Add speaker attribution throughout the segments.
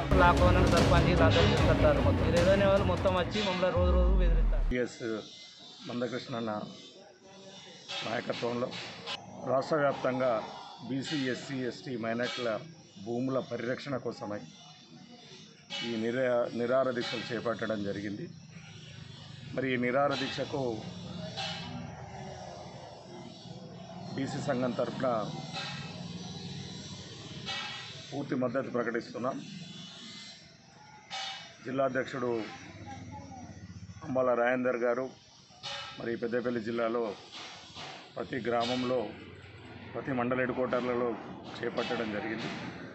Speaker 1: lockdown sarpanch అందరూ తీసుకొస్తారు మొత్తం ఈ రెవెన్యూ వాళ్ళు మొత్తం వచ్చి మమ్మల్ని రోజు రోజు బెదిరిస్తారు
Speaker 2: టిఎస్ మందకృష్ణన్న నాయకత్వంలో రాష్ట్ర వ్యాప్తంగా బీసీ ఎస్సీ ఎస్టీ మైనార్టీల భూముల పరిరక్షణ కోసమై ఈ నిరా నిరార దీక్షలు చేపట్టడం జరిగింది మరి ఈ నిరార దీక్షకు బీసీ సంఘం తరఫున పూర్తి మద్దతు ప్రకటిస్తున్నాం జిల్లా అధ్యక్షుడు అంబాల రాజేందర్ గారు మరి పెద్దపల్లి జిల్లాలో ప్రతి గ్రామంలో ప్రతి మండల హెడ్ క్వార్టర్లలో చేపట్టడం జరిగింది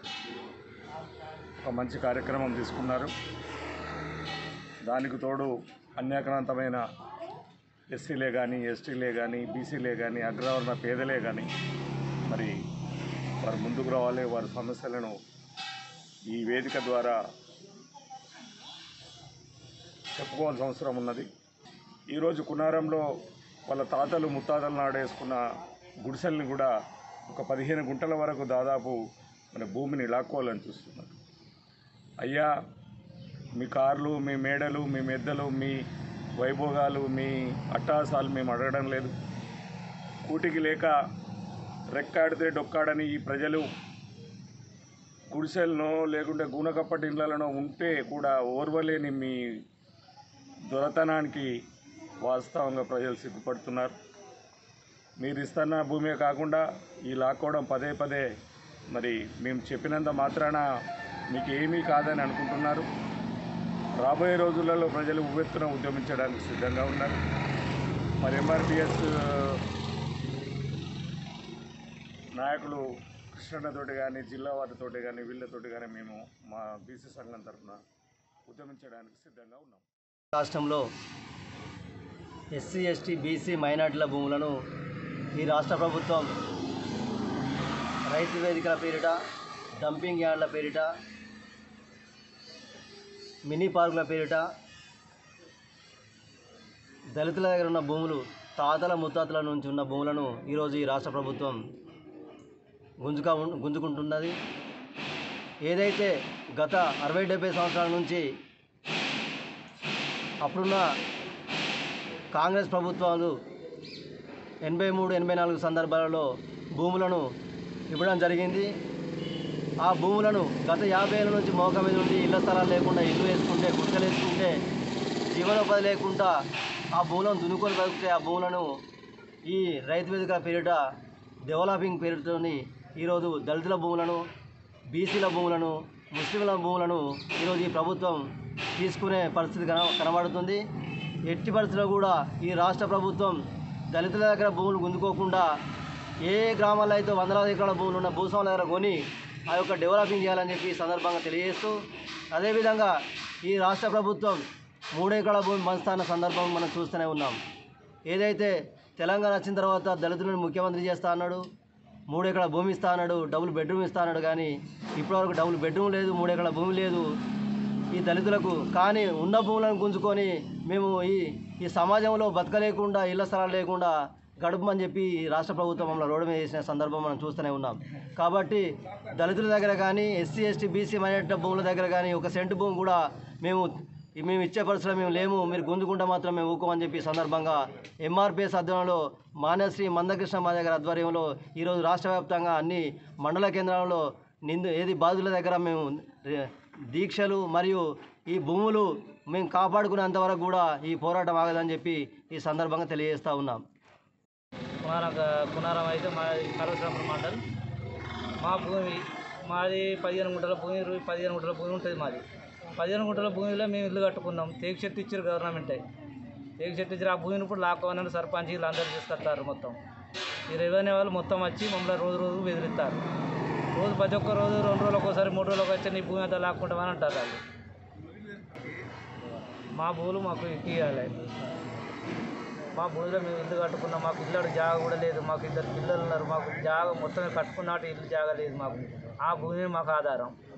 Speaker 2: ఒక మంచి కార్యక్రమం తీసుకున్నారు దానికి తోడు అన్యాక్రాంతమైన ఎస్సీలే కానీ ఎస్టీలే కానీ బీసీలే కానీ అగ్రవర్ణ పేదలే కానీ మరి వారు ముందుకు రావాలి వారి సమస్యలను ఈ వేదిక ద్వారా చెప్పుకోవాల్సిన అవసరం ఉన్నది ఈరోజు కునారంలో వాళ్ళ తాతలు ముత్తాతలు నాడేసుకున్న గుడిసెల్ని కూడా ఒక పదిహేను గుంటల వరకు దాదాపు మన భూమిని లాక్కోవాలని చూస్తున్నారు అయ్యా మీ కార్లు మీ మేడలు మీ మెద్దలు మీ వైభోగాలు మీ అట్టాసాలు మేము అడగడం లేదు కూటికి లేక రెక్కాడితే డొక్కాడని ఈ ప్రజలు గుడిసెలనో లేకుంటే గూనకప్పటి ఇళ్లలోనో ఉంటే కూడా ఓర్వలేని మీ దొరతనానికి వాస్తవంగా ప్రజలు సిగ్గుపడుతున్నారు మీరు ఇస్తున్న భూమే కాకుండా ఈ లాక్కోవడం పదే పదే మరి మేము చెప్పినంత మాత్రాన మీకు ఏమీ కాదని అనుకుంటున్నారు రాబోయే రోజులలో ప్రజలు ఉవ్వెత్తున ఉద్యమించడానికి సిద్ధంగా ఉన్నారు మరి ఎంఆర్పిఎస్ నాయకులు కృష్ణన్నతోటి కానీ జిల్లా వారితోటి కానీ వీళ్ళతోటి కానీ మేము మా బీసీ సంఘం తరఫున ఉద్యమించడానికి సిద్ధంగా ఉన్నాం
Speaker 3: రాష్ట్రంలో ఎస్సీ ఎస్టీ బీసీ మైనార్టీల భూములను ఈ రాష్ట్ర ప్రభుత్వం రైతు వేదికల పేరిట డంపింగ్ యార్డ్ల పేరిట మినీ పార్కుల పేరిట దళితుల దగ్గర ఉన్న భూములు తాతల ముత్తాతల నుంచి ఉన్న భూములను ఈరోజు ఈ రాష్ట్ర ప్రభుత్వం గుంజుకా ఉం- గుంజుకుంటున్నది ఏదైతే గత అరవై డెబ్బై సంవత్సరాల నుంచి అప్పుడున్న కాంగ్రెస్ ప్రభుత్వాలు ఎనభై మూడు ఎనభై నాలుగు సందర్భాలలో భూములను ఇవ్వడం జరిగింది ఆ భూములను గత యాభై ఏళ్ళ నుంచి మోక మీద ఉండి ఇళ్ల స్థలాలు లేకుండా ఇల్లు వేసుకుంటే గుట్టలు వేసుకుంటే జీవనోపాధి లేకుండా ఆ భూములను దున్నుకొని బతికితే ఆ భూములను ఈ రైతు వేదిక పేరిట డెవలపింగ్ పేరుతోని ఈరోజు దళితుల భూములను బీసీల భూములను ముస్లింల భూములను ఈరోజు ఈ ప్రభుత్వం తీసుకునే పరిస్థితి కన కనబడుతుంది ఎట్టి పరిస్థితుల్లో కూడా ఈ రాష్ట్ర ప్రభుత్వం దళితుల దగ్గర భూములు గుంజుకోకుండా ఏ గ్రామాల్లో అయితే వందలాది ఎకరాల భూములు ఉన్న భూస్వాముల దగ్గర కొని ఆ యొక్క డెవలపింగ్ చేయాలని చెప్పి ఈ సందర్భంగా తెలియజేస్తూ అదేవిధంగా ఈ రాష్ట్ర ప్రభుత్వం మూడు ఎకరాల భూమి పంచుతున్న సందర్భం మనం చూస్తూనే ఉన్నాం ఏదైతే తెలంగాణ వచ్చిన తర్వాత దళితులను ముఖ్యమంత్రి చేస్తా అన్నాడు మూడు ఎకరాల భూమి ఇస్తా అన్నాడు డబుల్ బెడ్రూమ్ ఇస్తా అన్నాడు కానీ ఇప్పటివరకు డబుల్ బెడ్రూమ్ లేదు మూడు ఎకరాల భూమి లేదు ఈ దళితులకు కానీ ఉన్న భూములను గుంజుకొని మేము ఈ ఈ సమాజంలో బతకలేకుండా ఇళ్ల స్థలాలు లేకుండా గడుపమని చెప్పి ఈ రాష్ట్ర ప్రభుత్వం మమ్మల్ని రోడ్డు మీద చేసిన సందర్భం మనం చూస్తూనే ఉన్నాం కాబట్టి దళితుల దగ్గర కానీ ఎస్సీ ఎస్టీ బీసీ మైనార్టీ భూముల దగ్గర కానీ ఒక సెంటు భూమి కూడా మేము మేము ఇచ్చే పరిస్థితుల్లో మేము లేము మీరు గుంజుకుంటే మాత్రం మేము ఊకోమని చెప్పి ఈ సందర్భంగా ఎంఆర్పిఎస్ ఆధ్వర్యంలో మాన్యశ్రీ మందకృష్ణ మా దగ్గర ఆధ్వర్యంలో ఈరోజు రాష్ట్ర వ్యాప్తంగా అన్ని మండల కేంద్రాలలో నిందు ఏది బాధితుల దగ్గర మేము రే- దీక్షలు మరియు ఈ భూములు మేము కాపాడుకునేంత వరకు కూడా ఈ పోరాటం ఆగదని చెప్పి ఈ సందర్భంగా తెలియజేస్తా ఉన్నాం
Speaker 1: కునారం కునారం అయితే మాది కలవశ్రామ మండల్ మా భూమి మాది పదిహేను గుంటల భూమి ఇరవై పదిహేను గుంటల భూమి ఉంటుంది మాది పదిహేను గుంటల భూమిలో మేము ఇల్లు కట్టుకున్నాం తేగు చెట్టు ఇచ్చారు గవర్నమెంటే తేగు చెట్టు ఇచ్చారు ఆ భూమిని ఇప్పుడు లాక్కోవాలని సర్పంచ్ వీళ్ళు అందరూ తీసుకొస్తారు మొత్తం ఈ రెవెన్యూ వాళ్ళు మొత్తం వచ్చి మమ్మల్ని రోజు రోజు బెదిరిస్తారు రోజు ప్రతి ఒక్క రోజు రెండు రోజులకు ఒకసారి మూడు రోజులకు వచ్చి నీ భూమి అంతా లాక్కుంటామని అంటారు వాళ్ళు మా భూములు మాకు ఇవ్వాలి మా భూమిలో మేము ఇల్లు కట్టుకున్నాం మాకు ఇల్లు జాగ కూడా లేదు మాకు ఇద్దరు పిల్లలు ఉన్నారు మాకు జాగ మొత్తం కట్టుకున్నట్టు ఇల్లు జాగ లేదు మాకు ఆ భూమి మాకు ఆధారం